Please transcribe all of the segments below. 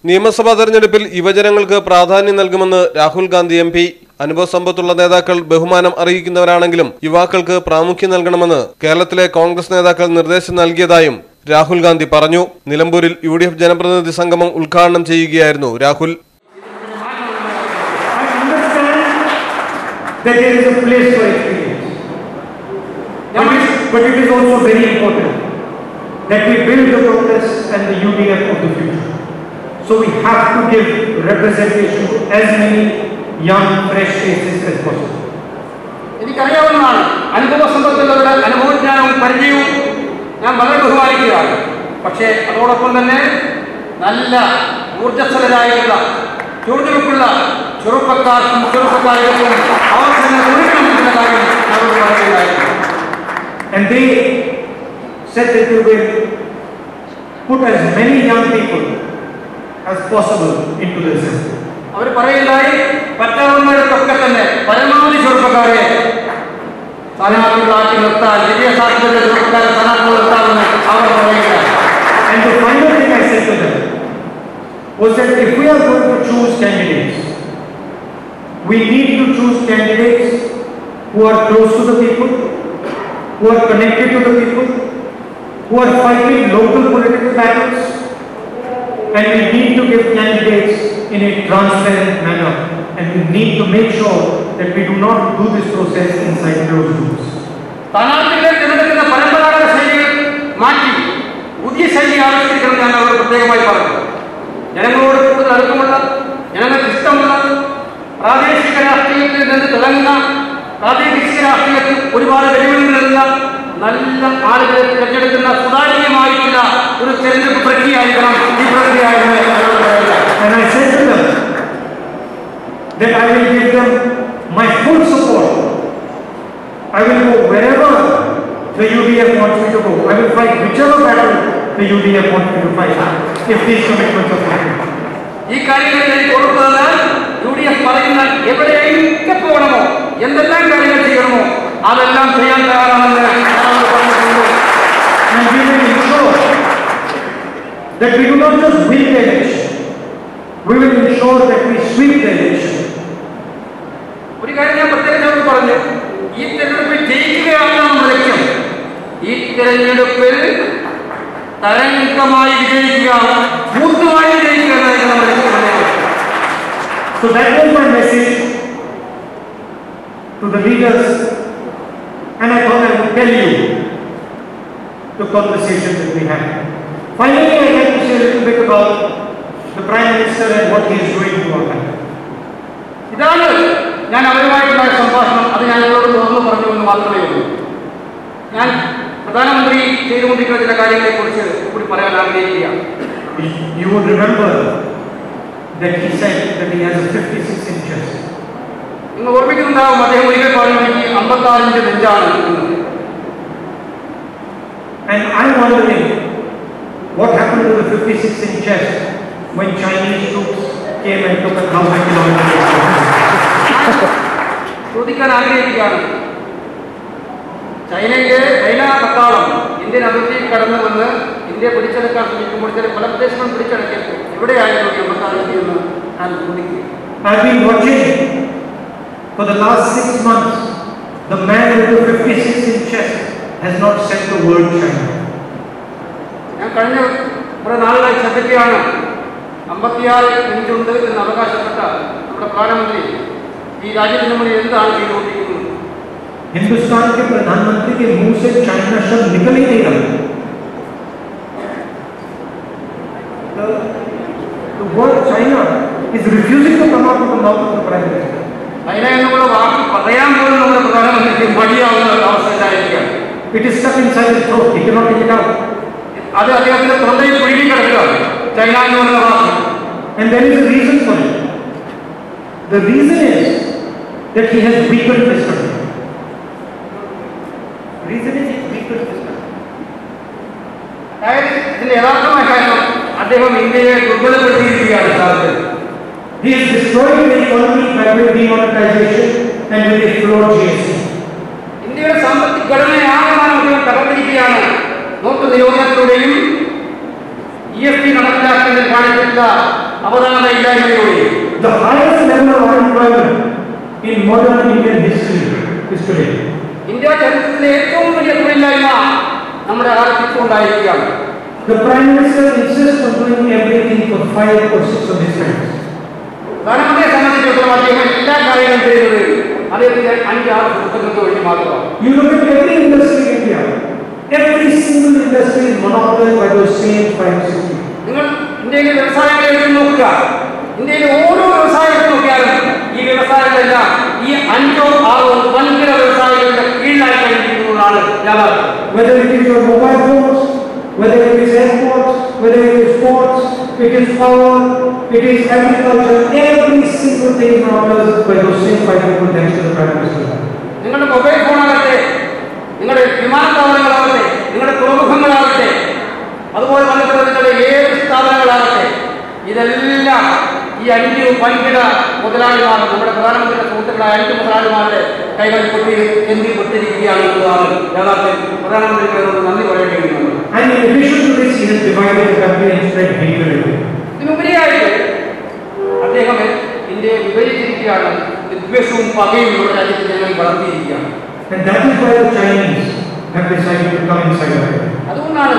നിയമസഭാ തെരഞ്ഞെടുപ്പിൽ യുവജനങ്ങൾക്ക് പ്രാധാന്യം നൽകുമെന്ന് രാഹുൽ ഗാന്ധി എം പി അനുഭവ സമ്പത്തുള്ള നേതാക്കൾ ബഹുമാനം അറിയിക്കുന്നവരാണെങ്കിലും യുവാക്കൾക്ക് പ്രാമുഖ്യം നൽകണമെന്ന് കേരളത്തിലെ കോൺഗ്രസ് നേതാക്കൾ നിർദ്ദേശം നൽകിയതായും രാഹുൽ ഗാന്ധി പറഞ്ഞു നിലമ്പൂരിൽ യു ഡി എഫ് ജനപ്രതിനിധി സംഗമം ഉദ്ഘാടനം ചെയ്യുകയായിരുന്നു Rahul I understand that there is a place for experience. But it, but it is also very important that we build the Congress and the UDF of the future. So we have to give representation to as many young, fresh faces as possible. എനിക്കറിയാവുന്നതാണ് അനുഭവ സമ്പത്തുള്ളവരുടെ അനുഭവജ്ഞാനവും പരിചയവും ഞാൻ വളരെ ബഹുമാനിക്കുകയാണ് പക്ഷേ അതോടൊപ്പം തന്നെ നല്ല ഊർജ്ജസ്വലരായിട്ടുള്ള ചുറുചുറുക്കുള്ള ചെറുപ്പക്കാർക്കും ചെറുപ്പക്കാർക്കും അവസരങ്ങൾ കൊടുക്കണം എന്ന കാര്യം അവരോട് പറയുകയായിരുന്നു And they said that they will put as many young people as possible into the assembly. അവർ പറയുണ്ടായി പറ്റാവുന്നിടത്തൊക്കെ തന്നെ പരമാവധി ചെറുപ്പക്കാരെ സ്ഥാനാർത്ഥികളാക്കി നിർത്താൻ വലിയ സാധ്യത ചെറുപ്പക്കാരെ സ്ഥാനാർത്ഥികൾ നിർത്താമെന്ന് അവർ പറയുകയാണ് And the final thing I said to them was that if we are going to choose candidates, we need to choose candidates who are close to the people, who are connected to the people, who are fighting local political battles, and we need to give candidates in a transparent manner. And we need to make sure that we do not do this process inside closed rooms. സ്ഥാനാർത്ഥികളെ തിരഞ്ഞെടുക്കുന്ന പരമ്പരാഗത ശൈലികൾ മാറ്റി പുതിയ ശൈലി ആവിഷ്കരിക്കണം ഞാൻ അവർ പ്രത്യേകമായി പറഞ്ഞു ജനങ്ങളോട് കൂടുതൽ അടുപ്പമുള്ള ജനങ്ങൾക്ക് ഇഷ്ടമുള്ള പ്രാദേശിക രാഷ്ട്രീയത്തിൽ നിന്ന് തിളങ്ങുന്ന പ്രാദേശിക രാഷ്ട്രീയത്തിൽ ഒരുപാട് വെല്ലുവിളി നേരുന്ന നല്ല ആളുകളെ തിരഞ്ഞെടുക്കുന്ന സുതാര്യമായിട്ടുള്ള ഒരു തെരഞ്ഞെടുപ്പ് പ്രക്രിയ ആയിരിക്കണം ഈ പ്രക്രിയ എന്ന് അവരോട് പറയുക And I said to them that I will give them my full support. I will go wherever the UDF wants me to go. I will fight whichever battle the UDF wants me to fight if these commitments are fulfilled. ഈ കാര്യങ്ങൾ എനിക്ക് ഉറപ്പ് തന്നാൽ U D F പറയുന്ന എവിടെയൊക്കെ പോകണമോ എന്തെല്ലാം കാര്യങ്ങൾ ചെയ്യണമോ അതെല്ലാം ചെയ്യാൻ തയ്യാറാണെന്ന് ഞാൻ അവരോട് പറഞ്ഞിട്ടുണ്ട് And we will ensure that we do not just win the election, we will ensure that we sweep the election. ഒരു കാര്യം ഞാൻ പ്രത്യേകം അവരോട് പറഞ്ഞു ഈ തെരഞ്ഞെടുപ്പിൽ ജയിക്കുകയാണ് നമ്മുടെ ലക്ഷ്യം ഈ തെരഞ്ഞെടുപ്പിൽ തരംഗമായി വിജയിക്കുക മൂത്തുമായി വിജയിക്കുക എന്നായിരുന്നു നമ്മുടെ ലക്ഷ്യം So that was my message to the leaders, and I thought I would tell you the conversation that we had. Finally, I like to say a little bit about the Prime Minister and what he is doing to our country. ഇതാണ് ഞാൻ അവരുമായിട്ടുള്ള സംഭാഷണം അത് ഞാൻ നിങ്ങളോട് തുറന്നു പറഞ്ഞു എന്ന് മാത്രമേ ഉള്ളൂ ഞാൻ പ്രധാനമന്ത്രി ചെയ്തുകൊണ്ടിരിക്കുന്ന ചില കാര്യങ്ങളെക്കുറിച്ച് കൂടി പറയാൻ ആഗ്രഹിക്കുകയാണ് You would remember that he said that he has a 56 inch chest. നിങ്ങൾ ഓർമ്മിക്കുന്നുണ്ടാവും അദ്ദേഹം ഒരിക്കൽ പറഞ്ഞു എനിക്ക് അമ്പത്താറിഞ്ച് നെഞ്ചാണ് എന്ന് And I'm wondering what happened to the 56 inch chest when Chinese troops came and took a thousand kilometers. ചോദിക്കാൻ ആഗ്രഹിക്കുകയാണ് ചൈനയിലെ ചൈന പട്ടാളം ഇന്ത്യൻ അതിർത്തിയിൽ കടന്നു വന്ന് ഇന്ത്യ പിടിച്ചെടുക്കാൻ ശ്രമിക്കുമ്പോൾ ചില പല പ്രദേശങ്ങളും പിടിച്ചടക്കിയപ്പോൾ എവിടെയായിരുന്നു ഈ അമ്പത്താറിഞ്ച് എന്ന് ഞാൻ ചോദിക്കുക I've been watching for the last six months. The man with the 56 inch chest has not said the word China. ഞാൻ കഴിഞ്ഞ കുറെ നാളുകളായി ശ്രദ്ധിക്കുകയാണ് അമ്പത്തിയാറ് ഇഞ്ചുണ്ട് എന്ന് അവകാശപ്പെട്ട നമ്മുടെ പ്രധാനമന്ത്രി ഈ രാജ്യത്തിന് മുന്നിൽ എന്താണ് ചെയ്തുകൊണ്ടിരിക്കുന്നത് हिंदुस्तान के प्रधानमंत्री के मुंह से चाइना शब्द निकल ही नहीं रहा the, the word China is refusing to come out of the mouth of the prime minister. China എന്നുള്ള വാക്ക് പറയാൻ പോലും നമ്മുടെ പ്രധാനമന്ത്രിക്ക് മടിയാവുന്ന ഒരു അവസ്ഥ ഉണ്ടായിരിക്കുകയാണ് It is stuck inside his throat. He cannot take it out. അത് അദ്ദേഹത്തിന്റെ തൊണ്ടയിൽ കുഴുകി കിടക്കുകയാണ് ചൈന എന്ന് പറയുന്ന വാക്ക് And there is a reason for it. The reason is that he has weakened this country. Reason is he's weakened this country. അതായത് ഇതിന്റെ യഥാർത്ഥമായ കാരണം അദ്ദേഹം ഇന്ത്യയെ ദുർബലപ്പെടുത്തിയിരിക്കുകയാണ് യഥാർത്ഥത്തിൽ He is destroying the economy by way of demonetization and with a flawed GST. ഇന്ത്യയുടെ സാമ്പത്തിക ഘടനയാകമാനം അദ്ദേഹം തകർന്നിരിക്കുകയാണ് നോട്ട് നിരോധനത്തിലൂടെയും ജി എസ് ടി നടപ്പിലാക്കുന്നതിൽ കാണിച്ചിട്ടുള്ള അപകടങ്ങളുടെ ഇല്ലായ്മയിലൂടെ The highest level of unemployment in modern Indian history is today. India ചരിത്രത്തിലെ ഏറ്റവും വലിയ തൊഴിലില്ലായ്മ നമ്മുടെ കാലത്ത് ഇപ്പോൾ ഉണ്ടായിരിക്കുകയാണ് The Prime Minister insists on doing everything for five or six of his friends. പ്രധാനമന്ത്രിയെ സംബന്ധിച്ചിടത്തോളം അദ്ദേഹം എല്ലാ കാര്യങ്ങളും ചെയ്യുന്നത് അദ്ദേഹത്തിന്റെ അഞ്ചാറ് സുഹൃത്തുക്കൾക്ക് വേണ്ടി മാത്രമാണ് You look at every industry in India, every single industry is monopolized by those same five, six people. നിങ്ങൾ ഇന്ത്യയിലെ വ്യവസായങ്ങളെ എടുത്ത് നോക്കുക ഇന്ത്യയിലെ ഓരോ വ്യവസായം എടുത്ത് നോക്കിയാലും ഈ വ്യവസായങ്ങളെല്ലാം ഈ അഞ്ചോ ആറോ വൻകിട വ്യവസായികളുടെ കീഴിലായി കഴിഞ്ഞിരിക്കുന്നതാണ് യാഥാർത്ഥ്യം Whether it is your mobile phones, whether it is airports, whether it is ports, it is power, it is agriculture, every single thing is monopolized by those same five people thanks to the Prime Minister. നിങ്ങളുടെ mobile ഫോണാകട്ടെ നിങ്ങളുടെ വിമാനത്താവളങ്ങളാകട്ടെ നിങ്ങളുടെ തുറമുഖങ്ങളാകട്ടെ അതുപോലെ ബന്ധപ്പെട്ട നിങ്ങളുടെ ഏത് സ്ഥാപനങ്ങളാകട്ടെ ഇതെല്ലാം ഈ അഞ്ച് വൻകിട മുതലാളിമാർ നമ്മുടെ പ്രധാനമന്ത്രിയുടെ സുഹൃത്തുക്കളായ അഞ്ച് മുതലാളിമാരുടെ കൈകളിൽ പെട്ടി എന്തിൽ പെട്ടിരിക്കുകയാണ് എന്നുള്ളതാണ് യാഥാർത്ഥ്യം പ്രധാനമന്ത്രിക്ക് അതിനോട് നന്ദി പറയേണ്ടി വരുന്നത് And in addition to this, he has divided the country and spread hatred everywhere. ഇതിനുപരിയായിട്ട് അദ്ദേഹം ഇന്ത്യയെ വിഭജിച്ചിരിക്കുകയാണ് വിദ്വേഷവും പകയും നമ്മുടെ രാജ്യത്തെ ജനങ്ങളിൽ വളർത്തിയിരിക്കുകയാണ് And that is why the Chinese have decided to come inside our country. അതുകൊണ്ടാണ്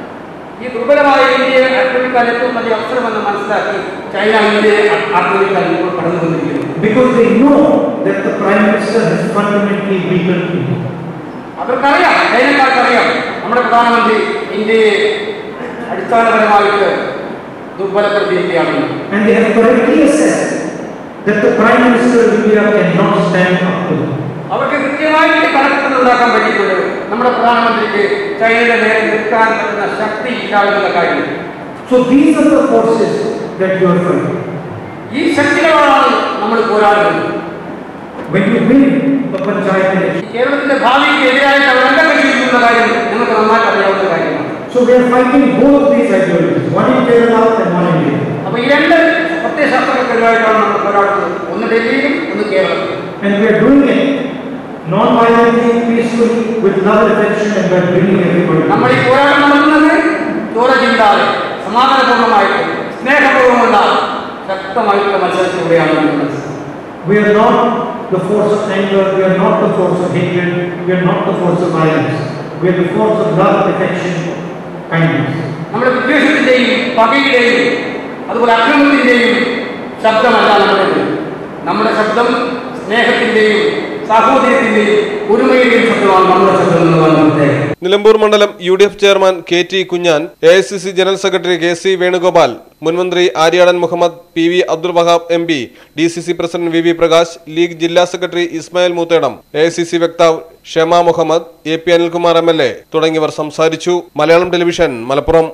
ഈ ദുർബലമായ ഇന്ത്യയെ ആക്രമിക്കാൻ ഏറ്റവും വലിയ അവസരമെന്ന് മനസ്സിലാക്കി ചൈന ഇന്ത്യയെ ആ- ആക്രമിക്കാൻ ഇപ്പോൾ കടന്നു വന്നിരിക്കുന്നു Because they know that the Prime Minister has fundamentally weakened India. അവർക്കറിയാം ചൈനക്കാർക്കറിയാം നമ്മുടെ പ്രധാനമന്ത്രി ഇന്ത്യയെ അടിസ്ഥാനപരമായിട്ട് ദുർബലപ്പെടുത്തിയിരിക്കുകയാണെന്ന് And they have correctly assessed that the Prime Minister of India cannot stand up to them. അവർക്ക് കൃത്യമായിട്ട് കണക്കുകൾ ഉണ്ടാക്കാൻ പറ്റിയിട്ടുണ്ട് നമ്മുടെ പ്രധാനമന്ത്രിക്ക് ചൈനയുടെ നേരെ നിൽക്കാൻ പറ്റുന്ന ശക്തി ഇല്ല എന്നുള്ള കാര്യം So these are the forces that you are fighting. ഈ ശക്തികളാണ് നമ്മൾ പോരാടുന്നത് When you win a panchayat election, ഈ കേരളത്തിന്റെ ഭാവിക്ക് എതിരായിട്ട് അവർ എന്താ കഴിച്ചിരിക്കുന്ന കാര്യം നിങ്ങൾക്ക് നന്നായിട്ട് അറിയാവുന്ന കാര്യമാണ് so we are fighting both these ideologies, one in Kerala and one in India. അപ്പൊ ഈ രണ്ട് പ്രത്യയശാസ്ത്രങ്ങൾക്കെതിരായിട്ടാണ് നമ്മൾ പോരാടുന്നത് ഒന്ന് ഡൽഹിയിലും ഒന്ന് കേരളത്തിലും And we are doing it non-violently, peacefully, with love and affection, and we are bringing everybody. നമ്മൾ ഈ പോരാട്ടം നടത്തുന്നത് ചോരചിന്താതെ സമാധാനപൂർണ്ണമായിട്ട് സ്നേഹപൂർവ്വമുള്ള ശക്തമായിട്ടുള്ള മത്സരത്തിലൂടെയാണ് നമ്മൾ മനസ്സിലാക്കുന്നത് We are not the force of anger, we are not the force of hatred, we are not the force of violence. We are the force of love, affection, kindness. നമ്മുടെ വിദ്വേഷത്തിന്റെയും പകയുടെയും അതുപോലെ അക്രമത്തിന്റെയും ശബ്ദമല്ല നമ്മുടേത് നമ്മുടെ ശബ്ദം സ്നേഹത്തിന്റെയും സാഹോദര്യത്തിന്റെയും ഒരുമയുടെയും ശബ്ദമാണ് നമ്മുടെ ശബ്ദം എന്നുള്ളതാണ് പ്രത്യേകം നിലമ്പൂർ മണ്ഡലം U D F chairman K T Kunhan A I C C general secretary K C Venugopal മുൻമന്ത്രി Aryadan Muhammad P V Abdul Wahab M P D C C president V V Prakash League ജില്ലാ secretary Ismail Moothedam A I C C വക്താവ് Shama Muhammad A P Anilkumar M L A തുടങ്ങിയവർ സംസാരിച്ചു Malayalam television Malappuram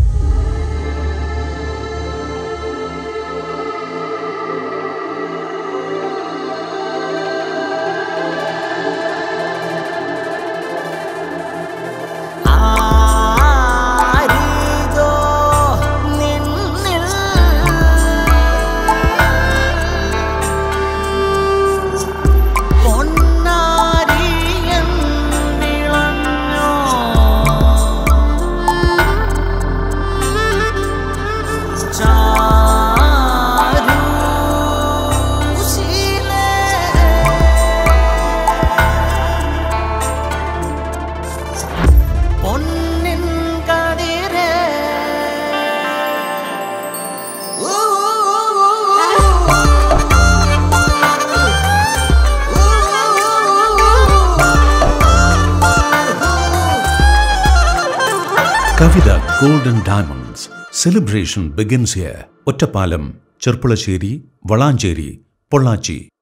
ആരിതോ നിന്നിൽ പൊന്നാരിയൻ വിളഞ്ഞോ ചാരുശീലേ പൊന്നിൻ കതിരേ ഊ കവിത golden diamonds celebration begins here Ottapalam Cherpulassery Valanchery Pollachi